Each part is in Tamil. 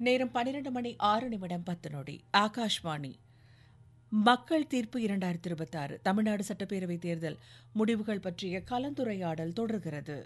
நேரம் பன்னிரண்டு மணி ஆறு நிமிடம் பத்து நொடி ஆகாஷ்வாணி மக்கள் தீர்ப்பு இரண்டாயிரத்தி இருபத்தாறு தமிழ்நாடு சட்டப்பேரவைத் தேர்தல் முடிவுகள் பற்றிய கலந்துரையாடல் தொடர்கிறது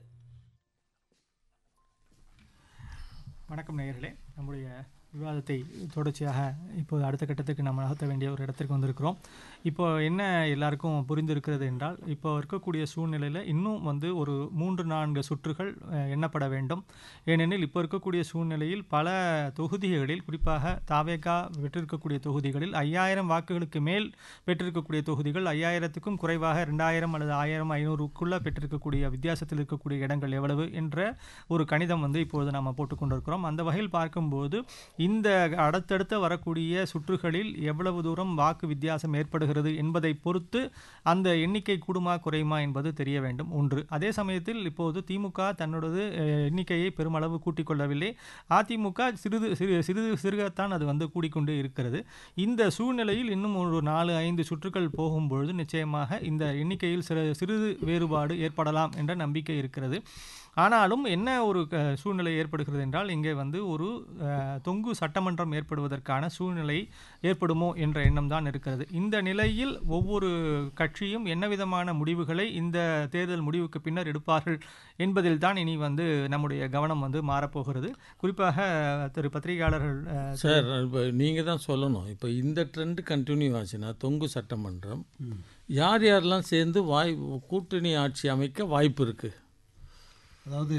வணக்கம் நேயர்களே நம்முடைய விவாதத்தை தொடர்ச்சியாக இப்போது அடுத்த கட்டத்துக்கு நம்ம நகர்த்த வேண்டிய ஒரு இடத்திற்கு வந்திருக்கிறோம் இப்போ என்ன எல்லாருக்கும் புரிந்திருக்கிறது என்றால் இப்போ இருக்கக்கூடிய சூழ்நிலையில் இன்னும் வந்து ஒரு மூன்று நான்கு சுற்றுகள் அஹ், எண்ணப்பட வேண்டும் ஏனெனில் இப்போ இருக்கக்கூடிய சூழ்நிலையில் பல தொகுதிகளில் குறிப்பாக தாவேகா பெற்றிருக்கக்கூடிய தொகுதிகளில் ஐயாயிரம் வாக்குகளுக்கு மேல் பெற்றிருக்கக்கூடிய தொகுதிகள் ஐயாயிரத்துக்கும் குறைவாக ரெண்டாயிரம் அல்லது ஆயிரம் ஐநூறுக்குள்ளே பெற்றிருக்கக்கூடிய வித்தியாசத்தில் இருக்கக்கூடிய இடங்கள் எவ்வளவு என்ற ஒரு கணிதம் வந்து இப்பொழுது நாம் போட்டுக்கொண்டிருக்கிறோம் அந்த வகையில் பார்க்கும்போது இந்த அடுத்தடுத்த வரக்கூடிய சுற்றுகளில் எவ்வளவு தூரம் வாக்கு வித்தியாசம் ஏற்படுகிறது என்பதை பொறுத்து அந்த எண்ணிக்கை கூடுமா குறையுமா என்பது தெரிய வேண்டும் ஒன்று அதே சமயத்தில் இப்போது திமுக தன்னோடது அஹ், எண்ணிக்கையை பெருமளவு கூட்டிக் கொள்ளவில்லை அதிமுக சிறிது சிறு சிறிது சிறுகத்தான் அது வந்து கூடிக்கொண்டு இருக்கிறது இந்த சூழ்நிலையில் இன்னும் ஒரு நாலு ஐந்து சுற்றுகள் போகும்பொழுது நிச்சயமாக இந்த எண்ணிக்கையில் சிறு சிறிது வேறுபாடு ஏற்படலாம் என்ற நம்பிக்கை இருக்கிறது ஆனாலும் என்ன ஒரு க- சூழ்நிலை ஏற்படுகிறது என்றால் இங்கே வந்து ஒரு அஹ், தொங்கு சட்டமன்றம் ஏற்படுவதற்கான சூழ்நிலை ஏற்படுமோ என்ற எண்ணம் தான் இருக்கிறது இந்த நிலையில் ஒவ்வொரு கட்சியும் என்ன விதமான முடிவுகளை இந்த தேர்தல் முடிவுக்கு பின்னர் எடுப்பார்கள் என்பதில் தான் இனி வந்து நம்முடைய கவனம் வந்து மாறப்போகிறது குறிப்பாக திரு பத்திரிகையாளர்கள் அஹ், சார் இப்போ நீங்கள் தான் சொல்லணும் இப்போ இந்த ட்ரெண்ட் கண்டினியூ ஆச்சுன்னா தொங்கு சட்டமன்றம் யார் யாரெல்லாம் சேர்ந்து வாய் கூட்டணி ஆட்சி அமைக்க வாய்ப்பு இருக்குது அதாவது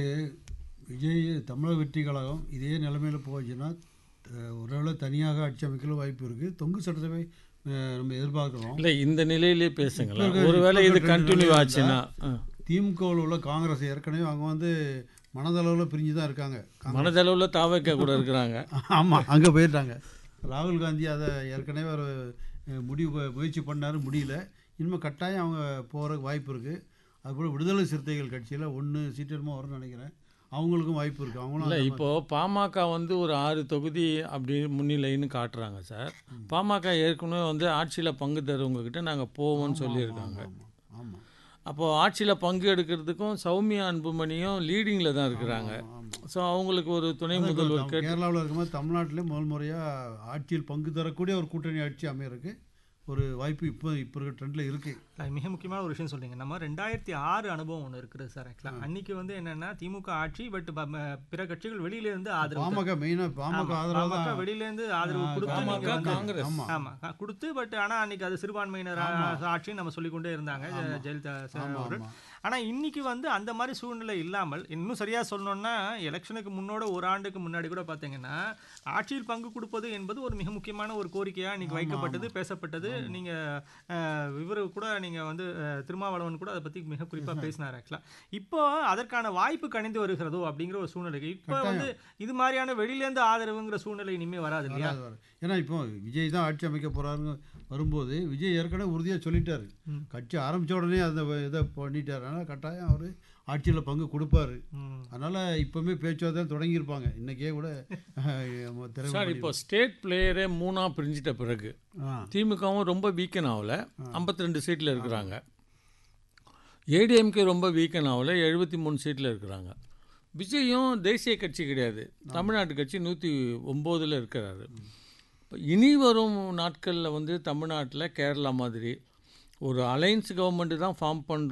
விஜய் தமிழக வெற்றி கழகம் இதே நிலைமையில் போச்சுன்னா அஹ், ஒருவேளை தனியாக ஆட்சி அமைக்கல வாய்ப்பு இருக்குது தொங்கு சட்டசபை அஹ், நம்ம எதிர்பார்க்குறோம் இல்லை இந்த நிலையிலே பேசுங்களேன் இப்ப இருக்க- ஒருவேளை இப்ப இது இருக்க கண்டினியூ trend ஆச்சுன்னா ஆ. திமுகவில் உள்ள காங்கிரஸ் ஏற்கனவே அவங்க வந்து மனதளவில் பிரிஞ்சு தான் இருக்காங்க மனதளவில் தாவைக்க கூட இருக்கிறாங்க ஆமாம் அங்கே போயிட்டாங்க ராகுல் காந்தி அதை ஏற்கனவே ஒரு அஹ், முடிவு முயற்சி பண்ணாரு முடியல இனிமேல் கட்டாயம் அவங்க போகிறதுக்கு வாய்ப்பு இருக்குது அதுபோல் விடுதலை சிறுத்தைகள் கட்சியில் ஒன்று சீட்டு என்னமோ வரும்னு நினைக்கிறேன் அவங்களுக்கும் வாய்ப்பு இருக்குது அவங்களும் இல்லை அந்த இப்போ பாமக வந்து ஒரு ஆறு தொகுதி அப்படி முன்னிலைன்னு காட்டுறாங்க சார் பாமக ஏற்கனவே வந்து ஆட்சியில் பங்கு தருவங்க கிட்ட நாங்கள் போவோம்னு சொல்லியிருக்காங்க ஆமாம் அப்போது ஆட்சியில் பங்கு எடுக்கிறதுக்கும் சௌமியா அன்புமணியும் லீடிங்கில் தான் இருக்கிறாங்க ஸோ அவங்களுக்கு ஒரு துணை முதல்வர் கேட்டு கேரளாவில் இருக்கும்போது தமிழ்நாட்டிலே முதல் முறையாக ஆட்சியில் பங்கு தரக்கூடிய ஒரு கூட்டணி ஆட்சி அமையறதுக்கு ஒரு வாய்ப்பு இப்போ இப்போ இருக்கிற ட்ரெண்டில் இருக்குது அது மிக முக்கியமான ஒரு விஷயம் சொல்றீங்க நம்ம ரெண்டாயிரத்தி ஆறு அனுபவம் ஒன்று இருக்குது சார் ஆக்சுவலாக அன்னைக்கு வந்து என்னன்னா திமுக ஆட்சி பட் பிற கட்சிகள் வெளியில இருந்து ஆதரவு பாமக மெயினாக பாமக ஆதரவு பாமக தான் வெளியில இருந்து ஆதரவு கொடுத்து பாமக, நீங்க வந்து- காங்கிரஸ். ஆமா. ஆமா க- கொடுத்து பட் ஆனா அன்னைக்கு அது சிறுபான்மையினர் ஆட்சின்னு நம்ம சொல்லிக்கொண்டே இருந்தாங்க ஜெ- ஜெயலலிதா சார் ஆமா, அவர்கள் ஆமா. ஆனா இன்னைக்கு வந்து அந்த மாதிரி சூழ்நிலை இல்லாமல் இன்னும் சரியா சொல்லணும்னா எலெக்ஷனுக்கு முன்னோட ஒரு ஆண்டுக்கு முன்னாடி கூட பாத்தீங்கன்னா ஆட்சியில் பங்கு கொடுப்பது என்பது ஒரு மிக முக்கியமான ஒரு கோரிக்கையா இன்னைக்கு வைக்கப்பட்டது பேசப்பட்டது நீங்க அஹ், இவரு கூட நீங்க வந்து அஹ், திருமாவளவன் கூட அதை பத்தி மிக குறிப்பா பேசினார் ஆக்சுவலா இப்போ அதற்கான வாய்ப்பு கணிந்து வருகிறதோ அப்படிங்கிற ஒரு சூழ்நிலை இப்போ வந்து இது மாதிரியான வெளியில இருந்து ஆதரவுங்கிற சூழ்நிலை இனிமே வராது இல்லையா வராது, வராது. ஏன்னா இப்போ விஜய் தான் ஆட்சி அமைக்க போறாருங்க வரும்போது விஜய் ஏற்கனவே உறுதியாக சொல்லிட்டாரு கட்சி ஆரம்பிச்ச உடனே அந்த இதை பண்ணிட்டாரு அதனால் கட்டாயம் அவர் ஆட்சியில் பங்கு கொடுப்பாரு ம். அதனால் இப்போவுமே பேச்சுவார்த்தை தொடங்கியிருப்பாங்க இன்றைக்கே கூட திறமை சார் இப்போ ஸ்டேட் பிளேயரே மூணாக பிரிஞ்சிட்ட பிறகு ஆ திமுகவும் ரொம்ப வீக்கன் ஆகல ஐம்பத்தி ரெண்டு சீட்டில் இருக்கிறாங்க ஏடிஎம்கே ரொம்ப வீக்கன் ஆகல எழுபத்தி மூணு சீட்டில் இருக்கிறாங்க விஜயும் தேசிய கட்சி கிடையாது தமிழ்நாட்டு கட்சி நூற்றி ஒம்போதில் இருக்கிறாரு இப்போ இனி வரும் நாட்களில் வந்து தமிழ்நாட்டில் கேரளா மாதிரி ஒரு அலைன்ஸ் கவர்மெண்ட்டு தான் ஃபார்ம் பண்ணுறோம்